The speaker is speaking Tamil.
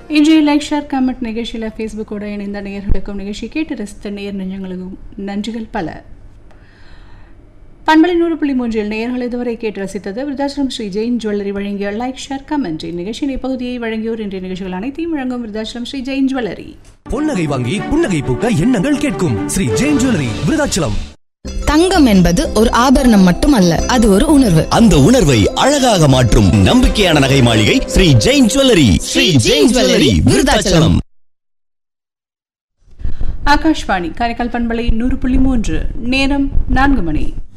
இன்றைய லைக் ஷேர் கமெண்ட் நிகழ்ச்சியில் ஃபேஸ்புக்கோட இணைந்த நேயர்களுக்கும் நிகழ்ச்சி கேட்டு ரசித்த நேர் நெஞ்சங்களுக்கும் நன்றிகள் பல பண்பலை நூறு புள்ளி மூன்றில் நேயர்கள் இதுவரை கேட்டு ரசித்தது விருதாச்சலம் ஸ்ரீ ஜெயின் ஜுவல்லரி வழங்கிய லைக் ஷேர் கமெண்ட் இந்நிகழ்ச்சியின் இப்பகுதியை வழங்கியோர் இன்றைய நிகழ்ச்சிகள் அனைத்தையும் வழங்கும் விருதாச்சலம் ஸ்ரீ ஜெயின் ஜுவல்லரி பொன்னகை வாங்கி புன்னகை பூக்க எண்ணங்கள் கேட்கும் ஸ்ரீ ஜெயின் ஜுவல்லரி விருதாச்சலம் தங்கம் என்பது ஒரு ஆபரணம் மட்டுமல்ல அது ஒரு உணர்வு அந்த உணர்வை அழகாக மாற்றும் நம்பிக்கையான நகை மாளிகை ஸ்ரீ ஜெயின் ஜுவல்லரி ஸ்ரீ ஜெயின் ஜுவல்லரி விருதாச்சலம் ஆகாஷ்வாணி காரைக்கால் பண்பலை நூறு புள்ளி மூன்று நேரம் நான்கு மணி